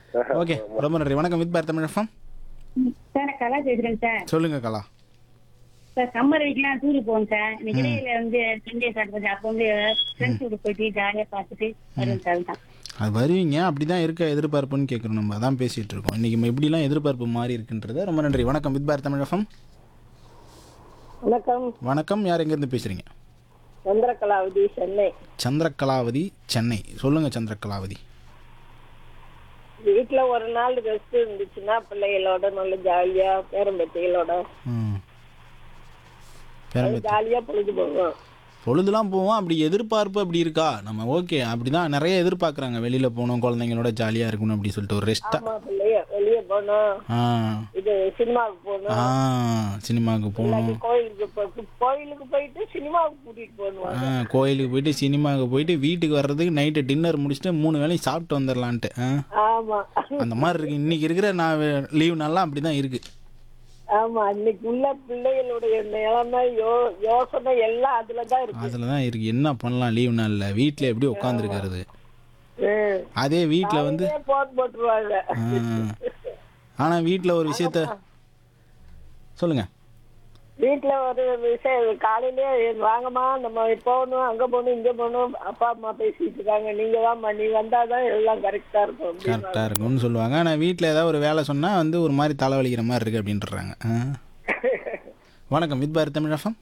Okay ரொம்ப நன்றி வணக்கம் வித் பார் தமிழ் எஃப்எம் சார் நான் கலா பேசுறேன் சார் சொல்லுங்க கலா சார் சம்மர் வீக்லாம் டூர் போவோம் சார் இந்த இடையில வந்து சண்டே சாட்டர்டே அப்போ வந்து ஃப்ரெண்ட்ஸ் கூட போயிட்டு ஜாலியா பார்த்துட்டு வருவோம் சார் தான் அது வருவீங்க அப்படிதான் இருக்க எதிர்பார்ப்புன்னு கேட்குறோம் நம்ம அதான் பேசிட்டு இருக்கோம் இன்னைக்கு நம்ம எப்படிலாம் எதிர்பார்ப்பு மாறி இருக்குன்றத ரொம்ப நன்றி வணக்கம் வித் பார் தமிழ் எஃப்எம் வணக்கம் வணக்கம் யார் எங்கேருந்து பேசுறீங்க சந்திரகலாவதி சென்னை சந்திரகலாவதி சென்னை சொல்லுங்க சந்திரகலாவதி வீட்டுல ஒரு நாள் ரெஸ்ட் இருந்துச்சுன்னா பிள்ளைகளோட நல்ல ஜாலியா பேரம்பத்திகளோட ம் பேரம்பேத்தி ஜாலியா பொழுது போவோம் பொழுதுலாம் போவோம் அப்படி எதிர்பார்ப்பு அப்படி இருக்கா நம்ம ஓகே அப்படிதான் நிறைய எதிர்பார்க்குறாங்க வெளியில போகணும் குழந்தைங்களோட ஜாலியாக இருக்கணும் அப்படி சொல்லிட்டு ஒரு ரெஸ்ட்டாக ஆமா பிள்ளைய வெளியே போனோம் ஆ இது சினிமாவுக்கு போகணும் ஆ சினிமாவுக்கு போகணும் கோயிலுக்கு போ- கோயிலுக்கு போயிட்டு சினிமாவுக்கு கூட்டிட்டு போகணும் ஆ கோயிலுக்கு போயிட்டு சினிமாவுக்கு போயிட்டு வீட்டுக்கு வர்றதுக்கு நைட்டு டின்னர் முடிச்சுட்டு மூணு வேளையும் சாப்பிட்டு வந்துடலான்ட்டு ஆ ஆமா அந்த மாதிரி இருக்கு இன்னைக்கு இருக்கிற நான் லீவ் நாள்லாம் அப்படி தான் இருக்கு ஆமா அன்னைக்கு உள்ள பிள்ளைகளுடைய நிலைமை யோ யோசனை எல்லாம் அதுலதான் இருக்கு அதில் தான் இருக்கு என்ன பண்ணலாம் லீவ் நாளில் வீட்டில் எப்படி உட்காந்துருக்கிறது ம். அதே வீட்டில் வந்து அதே போன் போட்டுருவாங்க ஆனால் வீட்டில் ஒரு விஷயத்த சொல்லுங்க வீட்டுல ஒரு விஷயம் காலையிலேயே வாங்கம்மா நம்ம போகணும் அங்க போகணும் இங்க போகணும் அப்பா அம்மா பேசிட்டு இருக்காங்க நீங்க வாம்மா நீ வந்தாதான் எல்லாம் கரெக்டா இருக்கும் அப்படின்னு. கரெக்டாக இருக்கும்னு சொல்லுவாங்க ஆனால் வீட்டில் ஏதாவது ஒரு வேலை சொன்னால் வந்து ஒரு மாதிரி தலைவலிக்கிற மாதிரி இருக்குது அப்படின்றாங்க ஆ. வணக்கம் வித் பாரத் தமிழ் எஃப்எம்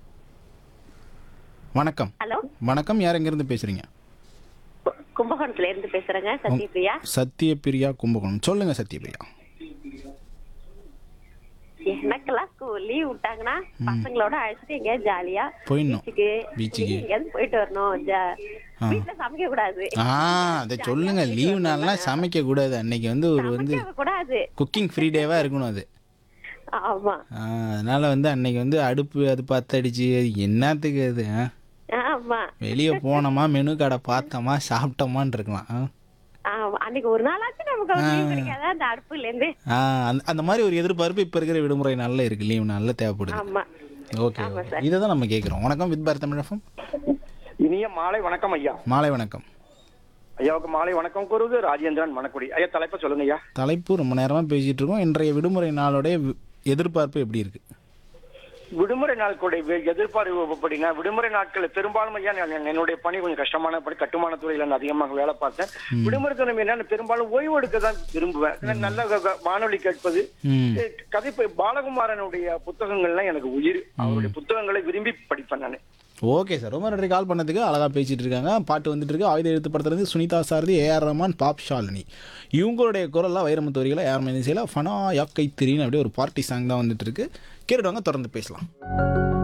வணக்கம் ஹலோ வணக்கம் யார் எங்கேருந்து பேசுகிறீங்க கும்பகோணத்துல இருந்து பேசுறேங்க சத்யபிரியா சத்யபிரியா கும்பகோணம் சொல்லுங்கள் சத்யபிரியா எனக்கெல்லாம் லீவ் விட்டாங்கன்னா பசங்களோட அழைச்சிட்டு எங்கேயாவது ஜாலியா போயிடணும் பீச்சுக்கு பீச்சுக்கு. எங்கேயாவது போயிட்டு வரணும் ஜா- வீட்டுல சமைக்க கூடாது ஆ அதை சொல்லுங்க லீவ் நாள்லாம் சமைக்க கூடாது அன்னைக்கு வந்து ஒரு வந்து சமைக்க கூடாது குக்கிங் ஃப்ரீ டேவாக இருக்கணும் அது ஆமா ஆ, அதனால வந்து அன்னைக்கு வந்து அடுப்பு அது பத்தடிச்சு அது என்னத்துக்கு அது ஆ? ஆமா வெளியே போனோமா மெனு கடை பார்த்தோமா சாப்பிட்டோமான்னு இருக்கலாம் ஆ? ஆமா அன்னைக்கு ஒரு நாளாச்சும் நமக்கு லீவ் கிடைக்காதா அந்த அடுப்புல இருந்து ஆ, அந்த அந்த மாதிரி ஒரு எதிர்பார்ப்பு இப்போ இருக்கிற விடுமுறை நாளில் இருக்கு லீவ் நாளில் தேவைப்படுது ஆமா ஓகே இதை தான் நம்ம கேட்குறோம் வணக்கம் வித் பாரத் தமிழகம் இனிய மாலை வணக்கம் ஐயா மாலை வணக்கம் ஐயாவுக்கு மாலை வணக்கம் கூறுவது ராஜேந்திரன் மணக்குடி ஐயா தலைப்பை சொல்லுங்க ஐயா தலைப்பு ரொம்ப நேரமாக பேசிகிட்டு இருக்கோம் இன்றைய விடுமுறை நாளோடைய வி- எதிர்பார்ப்பு எப்படி இருக்கு விடுமுறை நாட்களுடைய வே- எதிர்பார்ப்பு அப்படின்னா விடுமுறை நாட்கள் பெரும்பாலும் ஐயா நான் என்னுடைய பணி கொஞ்சம் கஷ்டமான பணி கட்டுமான துறையில நான் அதிகமாக வேலை பார்த்தேன் விடுமுறை தினம் என்ன பெரும்பாலும் ஓய்வு எடுக்க தான் விரும்புவேன் நல்ல க- க- வானொலி கேட்பது ம் ஏ, கதை ப- பாலகுமாரனுடைய புத்தகங்கள்லாம் எனக்கு உயிர் அவருடைய புத்தகங்களை விரும்பி படிப்பேன் நான் ஓகே சார் ரொம்ப நன்றி கால் பண்ணதுக்கு அழகாக பேசிட்டு இருக்காங்க பாட்டு வந்துட்டு இருக்கு ஆயுத எழுத்து படத்துலேருந்து சுனிதா சாரதி ஏஆர் ரஹ்மான் பாப் ஷாலினி இவங்களுடைய குரலில் வைரமுத்து வரிகளை யார் மைனஸில் ஃபனா யாக்கை திரின்னு அப்படியே ஒரு பார்ட்டி சாங் தான் வந்துட்டு இருக்கு கேட்டுவாங்க தொடர்ந்து பேசலாம்